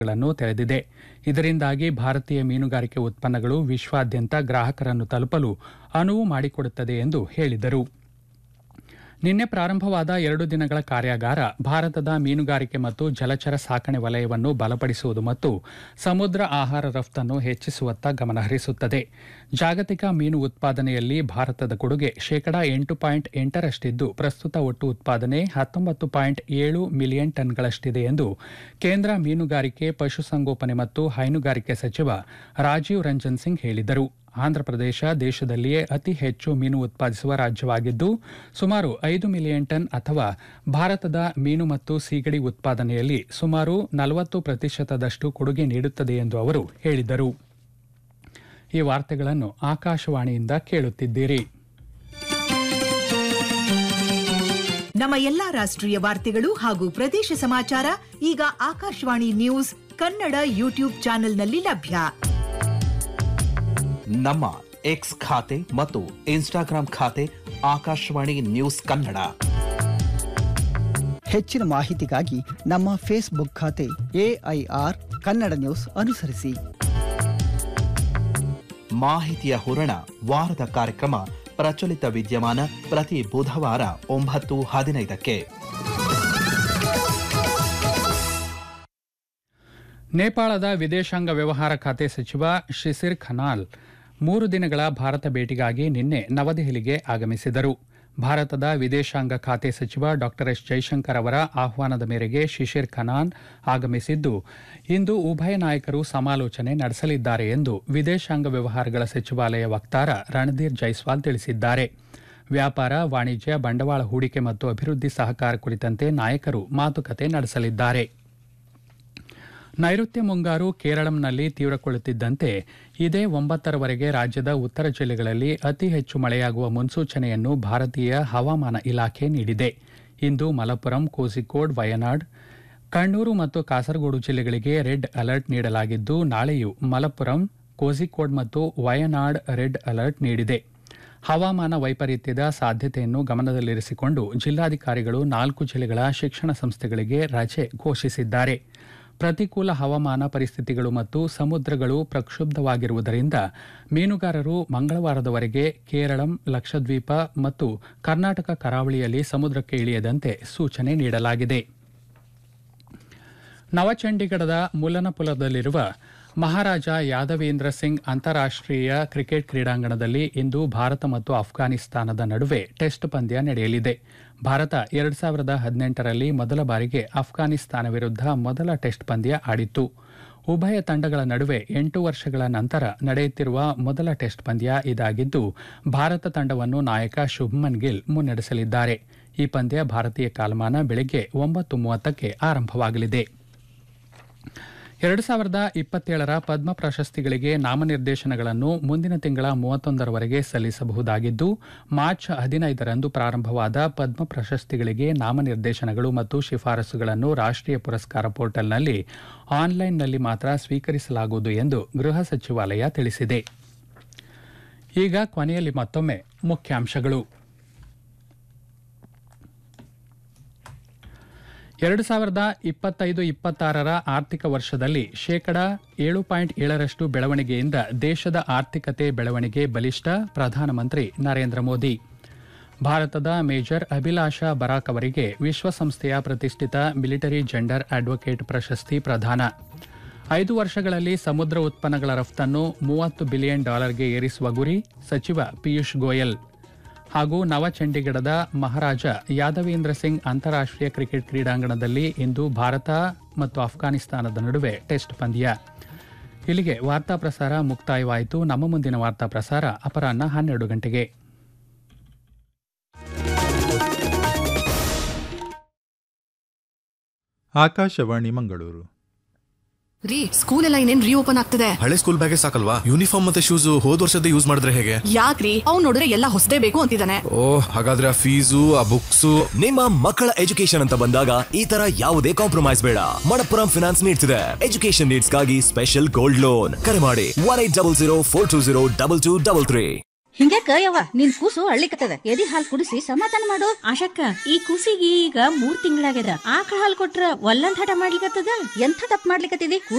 ಗಳನ್ನು ತೆರೆದಿದೆ ಇದರಿಂದಾಗಿ ಭಾರತೀಯ ಮೀನುಗಾರಿಕೆ ಉತ್ಪನ್ನಗಳು ವಿಶ್ವಾದ್ಯಂತ ಗ್ರಾಹಕರನ್ನು ತಲುಪಲು ಅನುವು ಮಾಡಿಕೊಡುತ್ತದೆ ಎಂದು ಹೇಳಿದರು ನಿನ್ನೆ ಪ್ರಾರಂಭವಾದ ಎರಡು ದಿನಗಳ ಕಾರ್ಯಾಗಾರ ಭಾರತದ ಮೀನುಗಾರಿಕೆ ಮತ್ತು ಜಲಚರ ಸಾಕಣೆ ವಲಯವನ್ನು ಬಲಪಡಿಸುವುದು ಮತ್ತು ಸಮುದ್ರ ಆಹಾರ ರಫ್ತನ್ನು ಹೆಚ್ಚಿಸುವತ್ತ ಗಮನಹರಿಸುತ್ತದೆ ಜಾಗತಿಕ ಮೀನು ಉತ್ಪಾದನೆಯಲ್ಲಿ ಭಾರತದ ಕೊಡುಗೆ ಶೇಕಡಾ ಎಂಟು ಪಾಯಿಂಟ್ ಎಂಟರಷ್ಟಿದ್ದು ಪ್ರಸ್ತುತ ಒಟ್ಟು ಉತ್ಪಾದನೆ ಹತ್ತೊಂಬತ್ತು ಪಾಯಿಂಟ್ ಏಳು ಮಿಲಿಯನ್ ಟನ್ಗಳಷ್ಟಿದೆ ಎಂದು ಕೇಂದ್ರ ಮೀನುಗಾರಿಕೆ ಪಶುಸಂಗೋಪನೆ ಮತ್ತು ಹೈನುಗಾರಿಕೆ ಸಚಿವ ರಾಜೀವ್ ರಂಜನ್ ಸಿಂಗ್ ಹೇಳಿದರು ಆಂಧ್ರಪ್ರದೇಶ ದೇಶದಲ್ಲಿಯೇ ಅತಿ ಹೆಚ್ಚು ಮೀನು ಉತ್ಪಾದಿಸುವ ರಾಜ್ಯವಾಗಿದ್ದು ಸುಮಾರು ಐದು ಮಿಲಿಯನ್ ಟನ್ ಅಥವಾ ಭಾರತದ ಮೀನು ಮತ್ತು ಸೀಗಡಿ ಉತ್ಪಾದನೆಯಲ್ಲಿ ಸುಮಾರು ನಲವತ್ತು ಪ್ರತಿಶತದಷ್ಟು ಕೊಡುಗೆ ನೀಡುತ್ತದೆ ಎಂದು ಅವರು ಹೇಳಿದರು ಈ ವಾರ್ತೆಗಳನ್ನು ಆಕಾಶವಾಣಿಯಿಂದ ಕೇಳುತ್ತಿದ್ದೀರಿ ನಮ್ಮ ಎಲ್ಲಾ ರಾಷ್ಟ್ರೀಯ ವಾರ್ತೆಗಳು ಹಾಗೂ ಪ್ರದೇಶ ಸಮಾಚಾರ ಈಗ ಆಕಾಶವಾಣಿ ನ್ಯೂಸ್ ಕನ್ನಡ ಯೂಟ್ಯೂಬ್ ಚಾನೆಲ್ನಲ್ಲಿ ಲಭ್ಯ ನಮ್ಮ ಎಕ್ಸ್ ಖಾತೆ ಮತ್ತು ಇನ್ಸ್ಟಾಗ್ರಾಂ ಖಾತೆ ಆಕಾಶವಾಣಿ ನ್ಯೂಸ್ ಕನ್ನಡ ಹೆಚ್ಚಿನ ಮಾಹಿತಿಗಾಗಿ ನಮ್ಮ ಫೇಸ್ಬುಕ್ ಖಾತೆ ಎಐಆರ್ ಕನ್ನಡ ನ್ಯೂಸ್ ಅನುಸರಿಸಿ ಮಾಹಿತಿಯ ಹೂರಣ ವಾರದ ಕಾರ್ಯಕ್ರಮ ಪ್ರಚಲಿತ ವಿದ್ಯಮಾನ ಪ್ರತಿ ಬುಧವಾರ ಒಂಬತ್ತು ಹದಿನೈದಕ್ಕೆ ನೇಪಾಳದ ವಿದೇಶಾಂಗ ವ್ಯವಹಾರ ಖಾತೆ ಸಚಿವ ಶಿಸಿರ್ ಖನಾಲ್ ಮೂರು ದಿನಗಳ ಭಾರತ ಭೇಟಿಗಾಗಿ ನಿನ್ನೆ ನವದೆಹಲಿಗೆ ಆಗಮಿಸಿದರು ಭಾರತದ ವಿದೇಶಾಂಗ ಖಾತೆ ಸಚಿವ ಡಾ ಎಸ್ ಜೈಶಂಕರ್ ಅವರ ಆಹ್ವಾನದ ಮೇರೆಗೆ ಶಿಶಿರ್ ಖನಾನ್ ಆಗಮಿಸಿದ್ದು ಇಂದು ಉಭಯ ನಾಯಕರು ಸಮಾಲೋಚನೆ ನಡೆಸಲಿದ್ದಾರೆ ಎಂದು ವಿದೇಶಾಂಗ ವ್ಯವಹಾರಗಳ ಸಚಿವಾಲಯ ವಕ್ತಾರ ರಣಧೀರ್ ಜೈಸ್ವಾಲ್ ತಿಳಿಸಿದ್ದಾರೆ ವ್ಯಾಪಾರ ವಾಣಿಜ್ಯ ಬಂಡವಾಳ ಹೂಡಿಕೆ ಮತ್ತು ಅಭಿವೃದ್ಧಿ ಸಹಕಾರ ಕುರಿತಂತೆ ನಾಯಕರು ಮಾತುಕತೆ ನಡೆಸಲಿದ್ದಾರೆ ನೈಋತ್ಯ ಮುಂಗಾರು ಕೇರಳಂನಲ್ಲಿ ತೀವ್ರಗೊಳ್ಳುತ್ತಿದ್ದಂತೆ ಇದೇ ಒಂಬತ್ತರವರೆಗೆ ರಾಜ್ಯದ ಉತ್ತರ ಜಿಲ್ಲೆಗಳಲ್ಲಿ ಅತಿ ಹೆಚ್ಚು ಮಳೆಯಾಗುವ ಮುನ್ಸೂಚನೆಯನ್ನು ಭಾರತೀಯ ಹವಾಮಾನ ಇಲಾಖೆ ನೀಡಿದೆ ಇಂದು ಮಲಪ್ಪುರಂ ಕೋಸಿಕೋಡ್ ವಯನಾಡ್ ಕಣ್ಣೂರು ಮತ್ತು ಕಾಸರಗೋಡು ಜಿಲ್ಲೆಗಳಿಗೆ ರೆಡ್ ಅಲರ್ಟ್ ನೀಡಲಾಗಿದ್ದು ನಾಳೆಯೂ ಮಲಪ್ಪುರಂ ಕೋಸಿಕೋಡ್ ಮತ್ತು ವಯನಾಡ್ ರೆಡ್ ಅಲರ್ಟ್ ನೀಡಿದೆ ಹವಾಮಾನ ವೈಪರೀತ್ಯದ ಸಾಧ್ಯತೆಯನ್ನು ಗಮನದಲ್ಲಿರಿಸಿಕೊಂಡು ಜಿಲ್ಲಾಧಿಕಾರಿಗಳು ನಾಲ್ಕು ಜಿಲ್ಲೆಗಳ ಶಿಕ್ಷಣ ಸಂಸ್ಥೆಗಳಿಗೆ ರಜೆ ಘೋಷಿಸಿದ್ದಾರೆ ಪ್ರತಿಕೂಲ ಹವಾಮಾನ ಪರಿಸ್ಥಿತಿಗಳು ಮತ್ತು ಸಮುದ್ರಗಳು ಪ್ರಕ್ಷುಬ್ಧವಾಗಿರುವುದರಿಂದ ಮೀನುಗಾರರು ಮಂಗಳವಾರದವರೆಗೆ ಕೇರಳಂ ಲಕ್ಷದ್ವೀಪ ಮತ್ತು ಕರ್ನಾಟಕ ಕರಾವಳಿಯಲ್ಲಿ ಸಮುದ್ರಕ್ಕೆ ಇಳಿಯದಂತೆ ಸೂಚನೆ ನೀಡಲಾಗಿದೆ ನವಚಂಡೀಗಢದ ಮುಲ್ಲನಪುಲದಲ್ಲಿರುವ ಮಹಾರಾಜ ಯಾದವೇಂದ್ರ ಸಿಂಗ್ ಅಂತಾರಾಷ್ಟೀಯ ಕ್ರಿಕೆಟ್ ಕ್ರೀಡಾಂಗಣದಲ್ಲಿ ಇಂದು ಭಾರತ ಮತ್ತು ಅಫ್ಘಾನಿಸ್ತಾನದ ನಡುವೆ ಟೆಸ್ಟ್ ಪಂದ್ಯ ನಡೆಯಲಿದೆ ಭಾರತ ಎರಡು ಸಾವಿರದ ಹದಿನೆಂಟರಲ್ಲಿ ಮೊದಲ ಬಾರಿಗೆ ಅಫ್ಘಾನಿಸ್ತಾನ ವಿರುದ್ಧ ಮೊದಲ ಟೆಸ್ಟ್ ಪಂದ್ಯ ಆಡಿತ್ತು ಉಭಯ ತಂಡಗಳ ನಡುವೆ ಎಂಟು ವರ್ಷಗಳ ನಂತರ ನಡೆಯುತ್ತಿರುವ ಮೊದಲ ಟೆಸ್ಟ್ ಪಂದ್ಯ ಇದಾಗಿದ್ದು ಭಾರತ ತಂಡವನ್ನು ನಾಯಕ ಶುಭ್ಮನ್ ಗಿಲ್ ಮುನ್ನಡೆಸಲಿದ್ದಾರೆ ಈ ಪಂದ್ಯ ಭಾರತೀಯ ಕಾಲಮಾನ ಬೆಳಗ್ಗೆ ಒಂಬತ್ತು ಮೂವತ್ತಕ್ಕೆ ಆರಂಭವಾಗಲಿದೆ ಎರಡು ಸಾವಿರದ ಇಪ್ಪತ್ತೇಳರ ಪದ್ಮ ಪ್ರಶಸ್ತಿಗಳಿಗೆ ನಾಮನಿರ್ದೇಶನಗಳನ್ನು ಮುಂದಿನ ತಿಂಗಳ ಮೂವತ್ತೊಂದರವರೆಗೆ ಸಲ್ಲಿಸಬಹುದಾಗಿದ್ದು ಮಾರ್ಚ್ ಹದಿನೈದರಂದು ಪ್ರಾರಂಭವಾದ ಪದ್ಮ ಪ್ರಶಸ್ತಿಗಳಿಗೆ ನಾಮನಿರ್ದೇಶನಗಳು ಮತ್ತು ಶಿಫಾರಸುಗಳನ್ನು ರಾಷ್ಟೀಯ ಪುರಸ್ಕಾರ ಪೋರ್ಟಲ್ನಲ್ಲಿ ಆನ್ಲೈನ್ನಲ್ಲಿ ಮಾತ್ರ ಸ್ವೀಕರಿಸಲಾಗುವುದು ಎಂದು ಗೃಹ ಸಚಿವಾಲಯ ತಿಳಿಸಿದೆ ಈಗ ಕೊನೆಯಲ್ಲಿ ಮತ್ತೊಮ್ಮೆ ಮುಖ್ಯಾಂಶಗಳು ಎರಡು ಸಾವಿರದ ಇಪ್ಪತ್ತೈದು ಇಪ್ಪತ್ತಾರರ ಆರ್ಥಿಕ ವರ್ಷದಲ್ಲಿ ಶೇಕಡಾ ಏಳು ಪಾಯಿಂಟ್ ಏಳರಷ್ಟು ಬೆಳವಣಿಗೆಯಿಂದ ದೇಶದ ಆರ್ಥಿಕತೆ ಬೆಳವಣಿಗೆ ಬಲಿಷ್ಠ ಪ್ರಧಾನಮಂತ್ರಿ ನರೇಂದ್ರ ಮೋದಿ ಭಾರತದ ಮೇಜರ್ ಅಭಿಲಾಷಾ ಬರಾಕ್ ಅವರಿಗೆ ವಿಶ್ವಸಂಸ್ಥೆಯ ಪ್ರತಿಷ್ಠಿತ ಮಿಲಿಟರಿ ಜೆಂಡರ್ ಅಡ್ವೊಕೇಟ್ ಪ್ರಶಸ್ತಿ ಪ್ರದಾನ ಐದು ವರ್ಷಗಳಲ್ಲಿ ಸಮುದ್ರ ಉತ್ಪನ್ನಗಳ ರಫ್ತನ್ನು ಮೂವತ್ತು ಬಿಲಿಯನ್ ಡಾಲರ್ಗೆ ಏರಿಸುವ ಗುರಿ ಸಚಿವ ಪಿಯೂಷ್ ಗೋಯಲ್ ಹಾಗೂ ನವಚಂಡೀಗಢದ ಮಹಾರಾಜ ಯಾದವೇಂದ್ರ ಸಿಂಗ್ ಅಂತಾರಾಷ್ಟೀಯ ಕ್ರಿಕೆಟ್ ಕ್ರೀಡಾಂಗಣದಲ್ಲಿ ಇಂದು ಭಾರತ ಮತ್ತು ಅಫ್ಘಾನಿಸ್ತಾನದ ನಡುವೆ ಟೆಸ್ಟ್ ಪಂದ್ಯ ಇಲ್ಲಿಗೆ ವಾರ್ತಾ ಪ್ರಸಾರ ಮುಕ್ತಾಯವಾಯಿತು ನಮ್ಮ ಮುಂದಿನ ವಾರ್ತಾ ಪ್ರಸಾರ ಅಪರಾಹ್ನ ಹನ್ನೆರಡು ಗಂಟೆಗೆ ಆಕಾಶವಾಣಿ ಮಂಗಳೂರು ರೀ ಸ್ಕೂಲ್ ಎಲ್ಲ ಇನ್ನೇನ್ ರೀಓಪನ್ ಆಗ್ತದೆ ಹಳೆ ಸ್ಕೂಲ್ ಬ್ಯಾಗೆ ಸಾಕಲ್ವಾ ಯೂನಿಫಾರ್ಮ್ ಮತ್ತೆ ಶೂಸ್ ಹೋದ್ ವರ್ಷದ ಯೂಸ್ ಮಾಡಿದ್ರೆ ಹೇಗೆ ಯಾಕ್ರಿ ಅವ್ನ್ ನೋಡಿದ್ರೆ ಎಲ್ಲ ಹೊಸದೇ ಬೇಕು ಅಂತಿದ್ದಾನೆ ಓ ಹಾಗಾದ್ರೆ ಆ ಫೀಸು ಆ ಬುಕ್ಸು ನಿಮ್ಮ ಮಕ್ಕಳ ಎಜುಕೇಶನ್ ಅಂತ ಬಂದಾಗ ಈ ತರ ಯಾವುದೇ ಕಾಂಪ್ರಮೈಸ್ ಬೇಡ ಮಣಪ್ಪುರಂ ಫಿನಾನ್ಸ್ ನೀಡ್ತಿದೆ ಎಜುಕೇಶನ್ ನೀಡ್ಸ್ ಗಾಗಿ ಸ್ಪೆಷಲ್ ಗೋಲ್ಡ್ ಲೋನ್ ಕರೆ ಮಾಡಿ one eight double zero four two zero double two double three ಹಿಂಗ್ಯಾಕ ಯವ್ವ ನಿನ್ ಕೂಸು ಅಳ್ಳಿಕತ್ತದ ಎದಿ ಹಾಲ್ ಕುಡಿಸಿ ಸಮಾಧಾನ ಮಾಡು ಆಶಕ್ಕ ಈ ಕೂಸಿಗೆ ಈಗ ಮೂರ್ ತಿಂಗಳಾಗ್ಯದ ಆಕಳ ಹಾಲ್ ಕೊಟ್ರ ಒಲ್ಲಂದ್ ಹಠ ಮಾಡ್ಲಿಕತ್ತದ ಎಂಥ ತಪ್ಪು ಮಾಡ್ಲಿಕತ್ತಿದಿ